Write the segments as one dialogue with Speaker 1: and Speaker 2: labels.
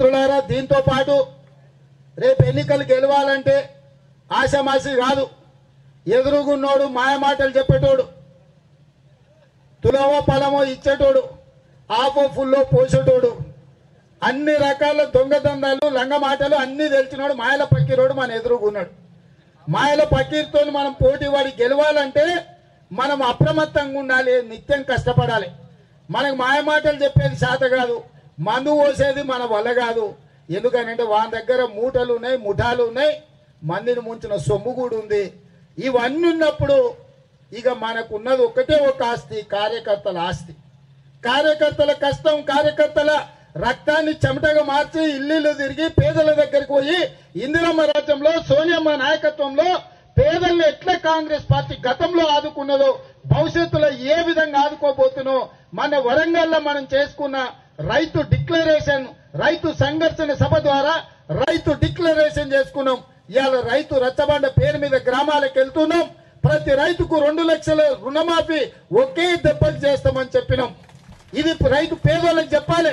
Speaker 1: మిత్రులారా దీంతో పాటు రేపు ఎన్నికలు గెలవాలంటే ఆశామాసి కాదు ఎదురుగున్నోడు మాయమాటలు చెప్పేటోడు తులవో పలమో ఇచ్చేటోడు ఆఫో ఫుల్లో పోసేటోడు అన్ని రకాల దొంగదండాలు లంగ మాటలు అన్ని తెలిసినోడు మాయల పక్కిరోడు మన ఎదురుగున్నాడు మాయల పకీర్తో మనం పోటీ వాడి గెలవాలంటే మనం అప్రమత్తంగా ఉండాలి నిత్యం కష్టపడాలి మనకు మాయ మాటలు చెప్పేది శాత కాదు మందు పోసేది మన వల్ల కాదు ఎందుకనంటే వాని దగ్గర మూటలు ఉన్నాయి ముఠాలు ఉన్నాయి మందిని ముంచిన సొమ్ము కూడా ఉంది ఇవన్నీ ఉన్నప్పుడు ఇక మనకు ఉన్నది ఒకటే ఒక ఆస్తి కార్యకర్తల ఆస్తి కార్యకర్తల కష్టం కార్యకర్తల రక్తాన్ని చెమటగా మార్చి ఇల్లు తిరిగి పేదల దగ్గరికి పోయి ఇందిరమ్మ రాజ్యంలో సోనియమ్మ నాయకత్వంలో పేదల్ని ఎట్లా కాంగ్రెస్ పార్టీ గతంలో ఆదుకున్నదో భవిష్యత్తులో ఏ విధంగా ఆదుకోబోతున్నో మన వరంగల్లో మనం చేసుకున్న రైతు డిక్లరేషన్ రైతు సంఘర్షణ సభ ద్వారా రైతు డిక్లరేషన్ చేసుకున్నాం ఇవాళ రైతు రచ్చబండ పేరు మీద గ్రామాలకు వెళ్తున్నాం ప్రతి రైతుకు రెండు లక్షల రుణమాఫీ ఒకే దెబ్బలు చేస్తామని చెప్పినాం ఇది రైతు పేదోళ్ళకి చెప్పాలి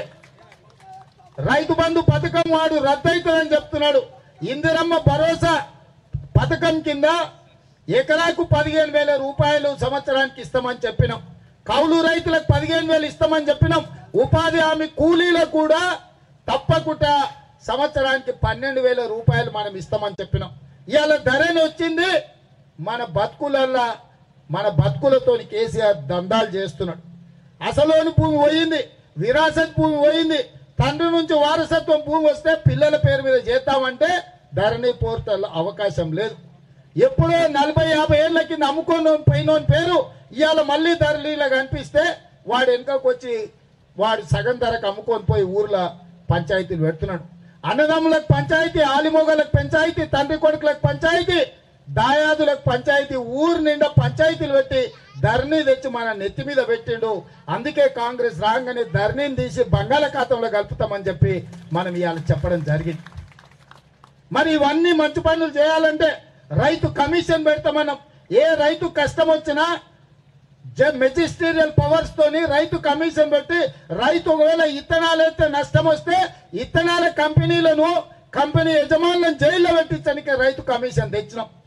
Speaker 1: రైతు బంధు పథకం వాడు రద్దయితుందని చెప్తున్నాడు ఇందిరమ్మ భరోసా పథకం కింద ఎకరాకు పదిహేను వేల రూపాయలు సంవత్సరానికి ఇస్తామని చెప్పినాం కౌలు రైతులకు పదిహేను వేలు ఇస్తామని చెప్పినాం ఉపాధి హామీ కూలీలకు కూడా తప్పకుండా సంవత్సరానికి పన్నెండు వేల రూపాయలు మనం ఇస్తామని చెప్పినాం ఇవాళ ధరని వచ్చింది మన బతుకులల్లా మన బతుకులతో కేసీఆర్ దందాలు చేస్తున్నాడు అసలోని భూమి పోయింది విరాసత్ భూమి పోయింది తండ్రి నుంచి వారసత్వం భూమి వస్తే పిల్లల పేరు మీద చేద్దామంటే ధరణి పోర్టల్ అవకాశం లేదు ఎప్పుడో నలభై యాభై ఏళ్ల కింద అమ్ముకొని పోయిన పేరు ఇవాళ మళ్ళీ ధరలీలా కనిపిస్తే వాడు వెనుకకు వచ్చి వాడు సగం ధరకు అమ్ముకొని పోయి ఊర్లో పంచాయతీలు పెడుతున్నాడు అన్నదమ్ములకు పంచాయతీ ఆలిమోగలకు పంచాయతీ తండ్రి కొడుకులకు పంచాయతీ దాయాదులకు పంచాయతీ ఊరు నిండా పంచాయతీలు పెట్టి ధరణి తెచ్చి మన నెత్తి మీద పెట్టిండు అందుకే కాంగ్రెస్ రాగానే ధరణిని తీసి బంగాళాఖాతంలో కలుపుతామని చెప్పి మనం ఇవాళ చెప్పడం జరిగింది మరి ఇవన్నీ మంచి పనులు చేయాలంటే రైతు కమిషన్ పెడతామన్నాం ఏ రైతు కష్టం వచ్చినా మెజిస్టీరియల్ పవర్స్ తోని రైతు కమిషన్ పెట్టి రైతు ఒకవేళ ఇత్తనాలు వేస్తే నష్టం వస్తే ఇత్తనాల కంపెనీలను కంపెనీ యజమానులను జైల్లో పెట్టించడానికి రైతు కమిషన్ తెచ్చినాం